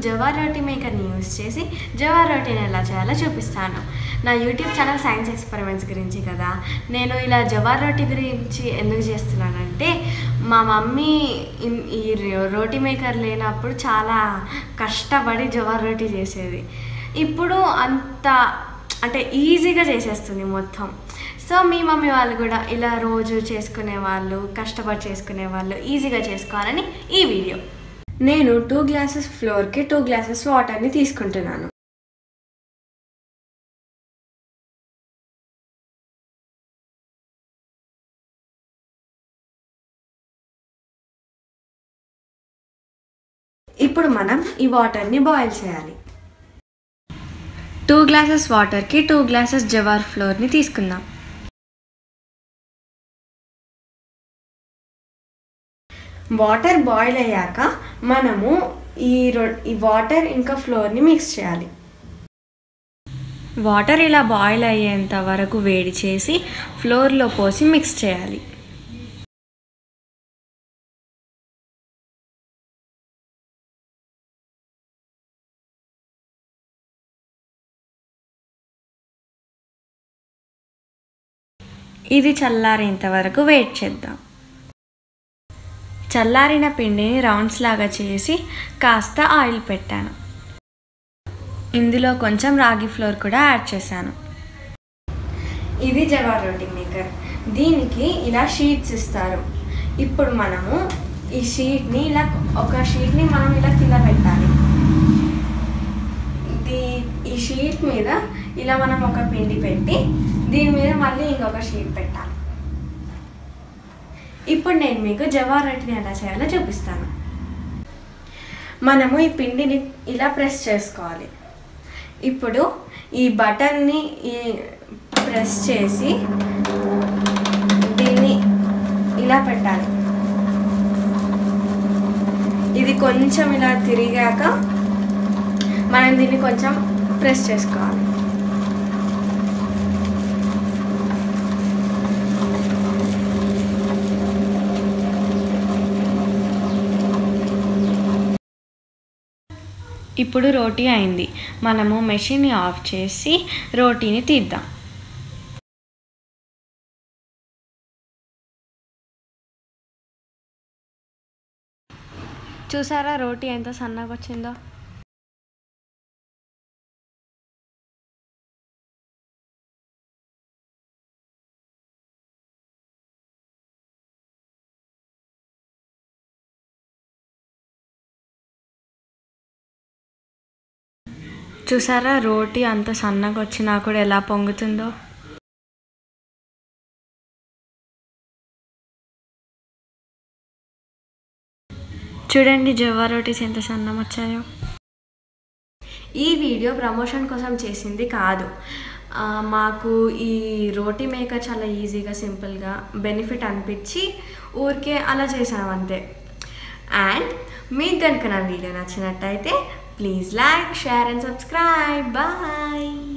జవార్ రోటీ మేకర్ని use చేసి జవార్ రోటీని ఎలా చేయాలో చూపిస్తాను నా యూట్యూబ్ ఛానల్ సైన్స్ ఎక్స్పెరిమెంట్స్ గురించి కదా నేను ఇలా జవార్ రోటీ గురించి ఎందుకు చేస్తున్నానంటే మా మమ్మీ ఇన్- ఈ రో- రోటీ మేకర్ లేనప్పుడు చాలా కష్టపడి జవార్ రోటీ చేసేది ఇప్పుడు అంత అంటే ఈజీగా చేసేస్తుంది మొత్తం సో మీ మమ్మీ వాళ్ళు కూడా ఇలా రోజు చేసుకునే వాళ్ళు కష్టపడి చేసుకునే వాళ్ళు ఈజీగా చేసుకోవాలని ఈ వీడియో నేను టూ గ్లాసెస్ ఫ్లోర్కి టూ గ్లాసెస్ వాటర్ని తీసుకుంటున్నాను ఇప్పుడు మనం ఈ వాటర్ని బాయిల్ చేయాలి టూ గ్లాసెస్ వాటర్కి టూ గ్లాసెస్ జవార్ ఫ్లోర్ని తీసుకుందాం వాటర్ బాయిల్ అయ్యాక మనము ఈ రొ ఈ వాటర్ ఇంకా ఫ్లోర్ని మిక్స్ చేయాలి వాటర్ ఇలా బాయిల్ అయ్యేంత వరకు వేడి చేసి ఫ్లోర్లో పోసి మిక్స్ చేయాలి ఇది చల్లారేంత వరకు వెయిట్ చేద్దాం చల్లారిన పిండిని రౌండ్స్ లాగా చేసి కాస్త ఆయిల్ పెట్టాను ఇందులో కొంచెం రాగి ఫ్లోర్ కూడా యాడ్ చేశాను ఇది జవార్ రోటీ మేకర్ దీనికి ఇలా షీట్స్ ఇస్తారు ఇప్పుడు మనము ఈ షీట్ని ఇలా ఒక షీట్ని మనం ఇలా కింద పెట్టాలి ఇది ఈ షీట్ మీద ఇలా మనం ఒక పిండి పెట్టి దీని మీద మళ్ళీ ఇంకొక షీట్ పెట్టాలి ఇప్పుడు నేను మీకు జవార్ రోటీని ఎలా చేయాలో చూపిస్తాను మనము ఈ పిండిని ఇలా ప్రెస్ చేసుకోవాలి ఇప్పుడు ఈ బటన్ని ఈ ప్రెస్ చేసి దీన్ని ఇలా పెట్టాలి ఇది కొంచెం ఇలా తిరిగాక మనం దీన్ని కొంచెం ప్రెస్ చేసుకోవాలి ఇప్పుడు రోటీ అయింది మనము మెషిన్ని ఆఫ్ చేసి రోటీని తీద్దాం చూసారా రోటీ ఎంత సన్నగా వచ్చిందో చూసారా రోటీ అంత సన్నగా వచ్చినా కూడా ఎలా పొంగుతుందో చూడండి జవా రోటీస్ ఎంత సన్నం వచ్చాయో ఈ వీడియో ప్రమోషన్ కోసం చేసింది కాదు ఆ, మాకు ఈ రోటీ మేకర్ చాలా ఈజీగా సింపుల్గా బెనిఫిట్ అనిపించి ఊరికే అలా చేసాం అంతే అండ్ మీకు కనుక నా వీడియో నచ్చినట్టయితే please like share and subscribe bye